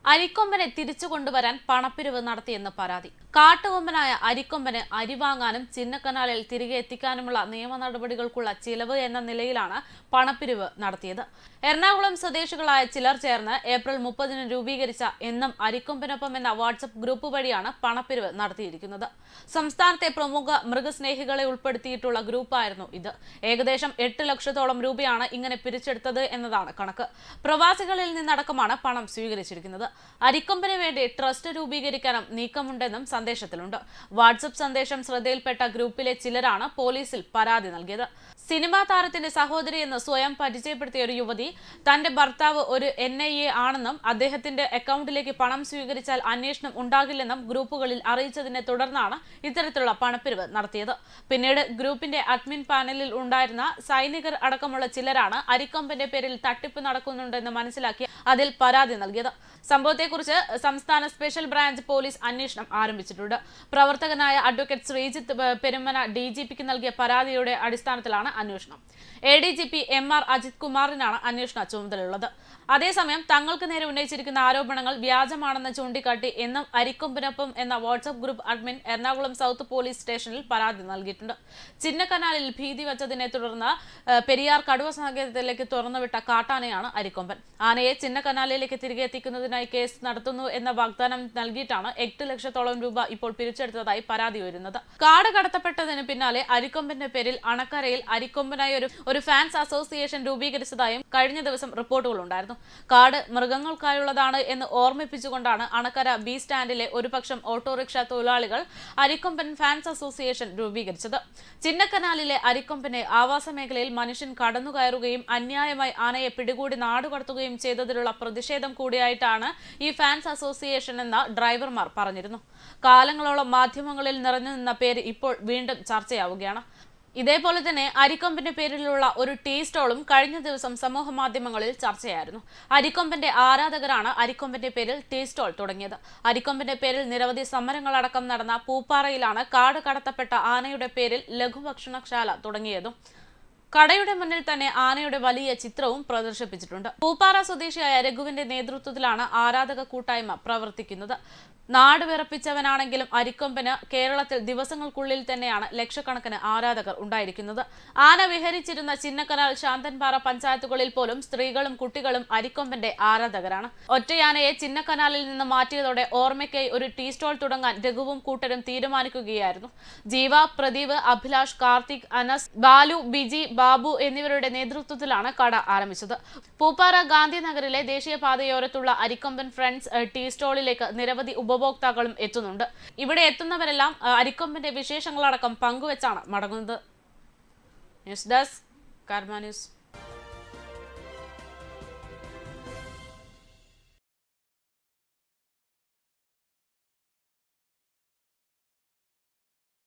അരിക്കൊമ്പനെ തിരിച്ചു കൊണ്ടുവരാൻ പണപ്പിരിവ് നടത്തിയെന്ന് പരാതി കാട്ടുകൊമ്പനായ അരിക്കൊമ്പന് അരി വാങ്ങാനും ചിന്നക്കനാലിൽ തിരികെ എത്തിക്കാനുമുള്ള നിയമ നടപടികൾക്കുള്ള ചിലവ് എന്ന നിലയിലാണ് പണപ്പിരിവ് നടത്തിയത് എറണാകുളം സ്വദേശികളായ ചിലർ ചേർന്ന് ഏപ്രിൽ മുപ്പതിന് രൂപീകരിച്ച എന്നും അരിക്കൊമ്പനൊപ്പം എന്ന വാട്സപ്പ് ഗ്രൂപ്പ് വഴിയാണ് പണപ്പിരിവ് നടത്തിയിരിക്കുന്നത് സംസ്ഥാനത്തെ പ്രമുഖ മൃഗസ്നേഹികളെ ഉൾപ്പെടുത്തിയിട്ടുള്ള ഗ്രൂപ്പായിരുന്നു ഇത് ഏകദേശം എട്ട് ലക്ഷത്തോളം രൂപയാണ് ഇങ്ങനെ പിരിച്ചെടുത്തത് എന്നതാണ് കണക്ക് പ്രവാസികളിൽ നിന്നടക്കമാണ് പണം സ്വീകരിച്ചിരിക്കുന്നത് അരിക്കൊമ്പന് വേണ്ടി ട്രസ്റ്റ് രൂപീകരിക്കാനും നീക്കമുണ്ടെന്നും സന്ദേശത്തിലുണ്ട് വാട്സപ്പ് സന്ദേശം ശ്രദ്ധയിൽപ്പെട്ട ഗ്രൂപ്പിലെ ചിലരാണ് പോലീസിൽ പരാതി നൽകിയത് സിനിമാ താരത്തിന്റെ സഹോദരി എന്ന് സ്വയം പരിചയപ്പെടുത്തിയ ഒരു യുവതി തന്റെ ഭർത്താവ് ഒരു എൻ ഐ എ ആണെന്നും അദ്ദേഹത്തിന്റെ അക്കൗണ്ടിലേക്ക് പണം സ്വീകരിച്ചാൽ അന്വേഷണം ഉണ്ടാകില്ലെന്നും ഗ്രൂപ്പുകളിൽ അറിയിച്ചതിനെ തുടർന്നാണ് ഇത്തരത്തിലുള്ള പണപ്പിരിവ് നടത്തിയത് പിന്നീട് ഗ്രൂപ്പിന്റെ അഡ്മിൻ പാനലിൽ ഉണ്ടായിരുന്ന സൈനികർ അടക്കമുള്ള ചിലരാണ് അരിക്കൊമ്പന്റെ പേരിൽ തട്ടിപ്പ് നടക്കുന്നുണ്ടെന്ന് മനസ്സിലാക്കി അതിൽ പരാതി നൽകിയത് സംഭവത്തെക്കുറിച്ച് സംസ്ഥാന സ്പെഷ്യൽ ബ്രാഞ്ച് പോലീസ് അന്വേഷണം ആരംഭിച്ചിട്ടുണ്ട് പ്രവർത്തകനായ അഡ്വക്കേറ്റ് ശ്രീജിത്ത് പെ- പെരുമന ഡി ജി പിക്ക് നൽകിയ പരാതിയുടെ അടിസ്ഥാനത്തിലാണ് അന്വേഷണം A D G P M R Ajith കുമാറിനാണ് അന്വേഷണ ചുമതലയുള്ളത് അതേസമയം തങ്ങൾക്ക് നേരെ ഉന്നയിച്ചിരിക്കുന്ന ആരോപണങ്ങൾ വ്യാജമാണെന്ന് ചൂണ്ടിക്കാട്ടി എന്നും അരിക്കൊമ്പിനൊപ്പം എന്ന WhatsApp group admin Ernakulam south police സ്റ്റേഷനിൽ പരാതി നൽകിയിട്ടുണ്ട് ചിന്നക്കനാലിൽ ഭീതി വച്ചതിനെ തുടർന്ന് ഏഹ്, പെരിയാർ കടുവ സങ്കേതത്തിലേക്ക് തുറന്നുവിട്ട കാട്ടാനയാണ് അരിക്കൊമ്പൻ ആനയെ ചിന്നക്കനാലിലേക്ക് തിരികെ എത്തിക്കുന്നതിനായി കേസ് നടത്തുന്നു എന്ന വാഗ്ദാനം നൽകിയിട്ടാണ് എട്ട് ലക്ഷത്തോളം രൂപ ഇപ്പോൾ പിരിച്ചെടുത്തതായി പരാതി ഉയരുന്നത് കാട് കടത്തപ്പെട്ടതിന് പിന്നാലെ അരിക്കൊമ്പന്റെ പേരിൽ അണക്കരയിൽ അരിക്കൊമ്പനായി ഒരു ഒരു ഫാൻസ് അസോസിയേഷൻ രൂപീകരിച്ചതായും കഴിഞ്ഞ ദിവസം റിപ്പോർട്ടുകളുണ്ടായിരുന്നു കാട് മൃഗങ്ങൾക്കായുള്ളതാണ് എന്ന് ഓർമ്മിപ്പിച്ചുകൊണ്ടാണ് അണക്കര ബി സ്റ്റാൻഡിലെ ഒരുപക്ഷം ഓട്ടോറിക്ഷ തൊഴിലാളികൾ അരിക്കൊമ്പൻ ഫാൻസ് അസോസിയേഷൻ രൂപീകരിച്ചത് ചിന്നക്കനാലിലെ അരിക്കൊമ്പനെ ആവാസ മേഖലയിൽ മനുഷ്യൻ കടന്നുകയറുകയും അന്യായമായി ആനയെ പിടികൂടി നാടുകടത്തുകയും ചെയ്തതിലുള്ള പ്രതിഷേധം കൂടിയായിട്ടാണ് ഈ ഫാൻസ് അസോസിയേഷൻ എന്ന ഡ്രൈവർമാർ പറഞ്ഞിരുന്നു കാലങ്ങളോളം മാധ്യമങ്ങളിൽ നിറഞ്ഞു നിന്ന പേര് ഇപ്പോൾ വീണ്ടും ചർച്ചയാവുകയാണ് ഇതേപോലെ തന്നെ അരിക്കൊമ്പന്റെ പേരിലുള്ള ഒരു ടീ സ്റ്റോളും കഴിഞ്ഞ ദിവസം സമൂഹ മാധ്യമങ്ങളിൽ ചർച്ചയായിരുന്നു അരിക്കൊമ്പന്റെ ആരാധകരാണ് അരിക്കൊമ്പന്റെ പേരിൽ ടീ സ്റ്റോൾ തുടങ്ങിയത് അരിക്കൊമ്പന്റെ പേരിൽ നിരവധി സമരങ്ങളടക്കം നടന്ന പൂപ്പാറയിലാണ് കാട് കടത്തപ്പെട്ട ആനയുടെ പേരിൽ ലഘുഭക്ഷണശാല തുടങ്ങിയതും കടയുടെ മുന്നിൽ തന്നെ ആനയുടെ വലിയ ചിത്രവും പ്രദർശിപ്പിച്ചിട്ടുണ്ട് പൂപ്പാറ സ്വദേശിയായ രഘുവിന്റെ നേതൃത്വത്തിലാണ് ആരാധക കൂട്ടായ്മ പ്രവർത്തിക്കുന്നത് നാട് വിറപ്പിച്ചവനാണെങ്കിലും അരിക്കൊമ്പന് കേരളത്തിൽ ദിവസങ്ങൾക്കുള്ളിൽ തന്നെയാണ് ലക്ഷക്കണക്കിന് ആരാധകർ ഉണ്ടായിരിക്കുന്നത് ആന വിഹരിച്ചിരുന്ന ചിന്നക്കനാൽ ശാന്തൻപാറ പഞ്ചായത്തുകളിൽ പോലും സ്ത്രീകളും കുട്ടികളും അരിക്കൊമ്പന്റെ ആരാധകരാണ് ഒറ്റയാനയെ ചിന്നക്കനാലിൽ നിന്ന് മാറ്റിയതോടെ ഓർമ്മയ്ക്കായി ഒരു ടീ സ്റ്റോൾ തുടങ്ങാൻ രഘുവും കൂട്ടരും തീരുമാനിക്കുകയായിരുന്നു ജീവ പ്രദീപ് അഭിലാഷ് കാർത്തിക് അനസ് ബാലു ബിജി ബാബു എന്നിവരുടെ നേതൃത്വത്തിലാണ് കട ആരംഭിച്ചത് പൂപ്പാറ ഗാന്ധിനഗറിലെ ദേശീയപാതയോരത്തുള്ള അരിക്കൊമ്പൻ ഫ്രണ്ട്സ് ഏഹ്, ടീ സ്റ്റോളിലേക്ക് നിരവധി ഉപഭോക്താക്കളും എത്തുന്നുണ്ട് ഇവിടെ എത്തുന്നവരെല്ലാം ഏഹ്, അരിക്കൊമ്പന്റെ വിശേഷങ്ങളടക്കം പങ്കുവെച്ചാണ് മടങ്ങുന്നത് ന്യൂസ് ഡെസ്ക് കർമ്മ ന്യൂസ്